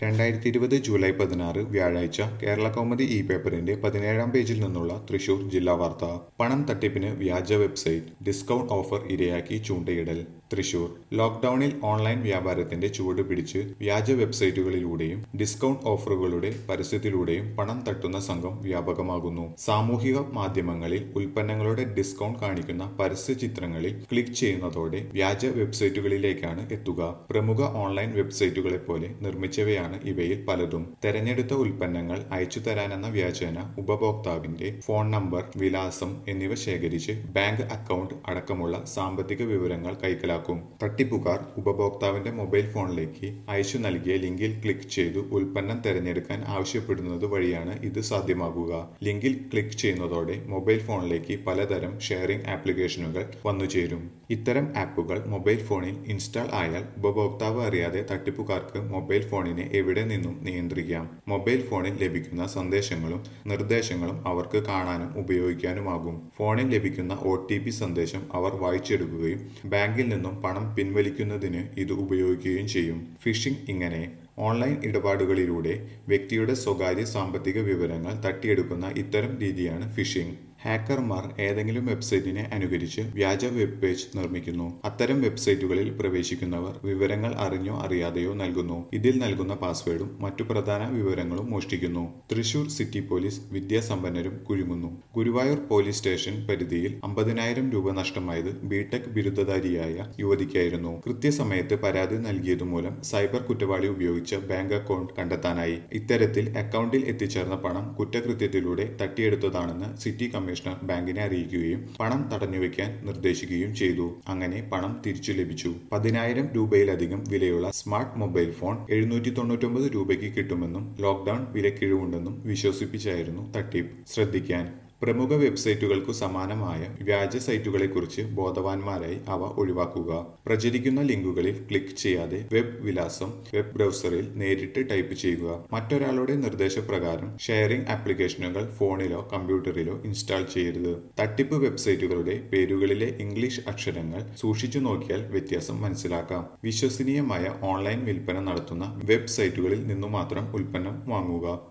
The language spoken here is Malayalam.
രണ്ടായിരത്തി ഇരുപത് ജൂലൈ പതിനാറ് വ്യാഴാഴ്ച കേരള കൗമുദി ഇ പേപ്പറിന്റെ പതിനേഴാം പേജിൽ നിന്നുള്ള തൃശൂർ ജില്ലാ വാർത്ത പണം തട്ടിപ്പിന് വ്യാജ വെബ്സൈറ്റ് ഡിസ്കൗണ്ട് ഓഫർ ഇരയാക്കി ചൂണ്ടയിടൽ തൃശൂർ ലോക്ഡൌണിൽ ഓൺലൈൻ വ്യാപാരത്തിന്റെ ചുവട് പിടിച്ച് വ്യാജ വെബ്സൈറ്റുകളിലൂടെയും ഡിസ്കൗണ്ട് ഓഫറുകളുടെ പരസ്യത്തിലൂടെയും പണം തട്ടുന്ന സംഘം വ്യാപകമാകുന്നു സാമൂഹിക മാധ്യമങ്ങളിൽ ഉൽപ്പന്നങ്ങളുടെ ഡിസ്കൗണ്ട് കാണിക്കുന്ന പരസ്യ ചിത്രങ്ങളിൽ ക്ലിക്ക് ചെയ്യുന്നതോടെ വ്യാജ വെബ്സൈറ്റുകളിലേക്കാണ് എത്തുക പ്രമുഖ ഓൺലൈൻ വെബ്സൈറ്റുകളെ പോലെ നിർമ്മിച്ചവയാണ് ഇവയിൽ പലതും തെരഞ്ഞെടുത്ത ഉൽപ്പന്നങ്ങൾ അയച്ചു തരാനെന്ന വ്യാജേന ഉപഭോക്താവിന്റെ ഫോൺ നമ്പർ വിലാസം എന്നിവ ശേഖരിച്ച് ബാങ്ക് അക്കൗണ്ട് അടക്കമുള്ള സാമ്പത്തിക വിവരങ്ങൾ കൈക്കലാക്കും തട്ടിപ്പുകാർ ഉപഭോക്താവിന്റെ മൊബൈൽ ഫോണിലേക്ക് അയച്ചു നൽകിയ ലിങ്കിൽ ക്ലിക്ക് ചെയ്തു ഉൽപ്പന്നം തിരഞ്ഞെടുക്കാൻ ആവശ്യപ്പെടുന്നത് വഴിയാണ് ഇത് സാധ്യമാകുക ലിങ്കിൽ ക്ലിക്ക് ചെയ്യുന്നതോടെ മൊബൈൽ ഫോണിലേക്ക് പലതരം ഷെയറിംഗ് ആപ്ലിക്കേഷനുകൾ വന്നുചേരും ഇത്തരം ആപ്പുകൾ മൊബൈൽ ഫോണിൽ ഇൻസ്റ്റാൾ ആയാൽ ഉപഭോക്താവ് അറിയാതെ തട്ടിപ്പുകാർക്ക് മൊബൈൽ ഫോണിനെ എവിടെ നിന്നും നിയന്ത്രിക്കാം മൊബൈൽ ഫോണിൽ ലഭിക്കുന്ന സന്ദേശങ്ങളും നിർദ്ദേശങ്ങളും അവർക്ക് കാണാനും ഉപയോഗിക്കാനുമാകും ഫോണിൽ ലഭിക്കുന്ന ഒ സന്ദേശം അവർ വായിച്ചെടുക്കുകയും ബാങ്കിൽ നിന്നും പണം പിൻവലിക്കുന്നതിന് ഇത് ഉപയോഗിക്കുകയും ചെയ്യും ഫിഷിംഗ് ഇങ്ങനെ ഓൺലൈൻ ഇടപാടുകളിലൂടെ വ്യക്തിയുടെ സ്വകാര്യ സാമ്പത്തിക വിവരങ്ങൾ തട്ടിയെടുക്കുന്ന ഇത്തരം രീതിയാണ് ഫിഷിംഗ് ഹാക്കർമാർ ഏതെങ്കിലും വെബ്സൈറ്റിനെ അനുകരിച്ച് വ്യാജ വെബ് പേജ് നിർമ്മിക്കുന്നു അത്തരം വെബ്സൈറ്റുകളിൽ പ്രവേശിക്കുന്നവർ വിവരങ്ങൾ അറിഞ്ഞോ അറിയാതെയോ നൽകുന്നു ഇതിൽ നൽകുന്ന പാസ്വേഡും മറ്റു പ്രധാന വിവരങ്ങളും മോഷ്ടിക്കുന്നു തൃശൂർ സിറ്റി പോലീസ് വിദ്യാസമ്പന്നരും കുഴുങ്ങുന്നു ഗുരുവായൂർ പോലീസ് സ്റ്റേഷൻ പരിധിയിൽ അമ്പതിനായിരം രൂപ നഷ്ടമായത് ബിടെക് ബിരുദധാരിയായ യുവതിക്കായിരുന്നു കൃത്യസമയത്ത് പരാതി നൽകിയതുമൂലം സൈബർ കുറ്റവാളി ഉപയോഗിച്ച ബാങ്ക് അക്കൗണ്ട് കണ്ടെത്താനായി ഇത്തരത്തിൽ അക്കൗണ്ടിൽ എത്തിച്ചേർന്ന പണം കുറ്റകൃത്യത്തിലൂടെ തട്ടിയെടുത്തതാണെന്ന് സിറ്റി കമ്മീഷണർ ബാങ്കിനെ അറിയിക്കുകയും പണം തടഞ്ഞുവെക്കാൻ നിർദ്ദേശിക്കുകയും ചെയ്തു അങ്ങനെ പണം തിരിച്ചു ലഭിച്ചു പതിനായിരം രൂപയിലധികം വിലയുള്ള സ്മാർട്ട് മൊബൈൽ ഫോൺ എഴുന്നൂറ്റി തൊണ്ണൂറ്റൊമ്പത് രൂപയ്ക്ക് കിട്ടുമെന്നും ലോക്ഡൌൺ വിലക്കിഴിവുണ്ടെന്നും വിശ്വസിപ്പിച്ചായിരുന്നു തട്ടിപ്പ് ശ്രദ്ധിക്കാൻ പ്രമുഖ വെബ്സൈറ്റുകൾക്കു സമാനമായ വ്യാജ സൈറ്റുകളെക്കുറിച്ച് ബോധവാന്മാരായി അവ ഒഴിവാക്കുക പ്രചരിക്കുന്ന ലിങ്കുകളിൽ ക്ലിക്ക് ചെയ്യാതെ വെബ് വിലാസം വെബ് ബ്രൗസറിൽ നേരിട്ട് ടൈപ്പ് ചെയ്യുക മറ്റൊരാളുടെ നിർദ്ദേശപ്രകാരം ഷെയറിംഗ് ആപ്ലിക്കേഷനുകൾ ഫോണിലോ കമ്പ്യൂട്ടറിലോ ഇൻസ്റ്റാൾ ചെയ്യരുത് തട്ടിപ്പ് വെബ്സൈറ്റുകളുടെ പേരുകളിലെ ഇംഗ്ലീഷ് അക്ഷരങ്ങൾ സൂക്ഷിച്ചു നോക്കിയാൽ വ്യത്യാസം മനസ്സിലാക്കാം വിശ്വസനീയമായ ഓൺലൈൻ വിൽപ്പന നടത്തുന്ന വെബ്സൈറ്റുകളിൽ നിന്നു മാത്രം ഉൽപ്പന്നം വാങ്ങുക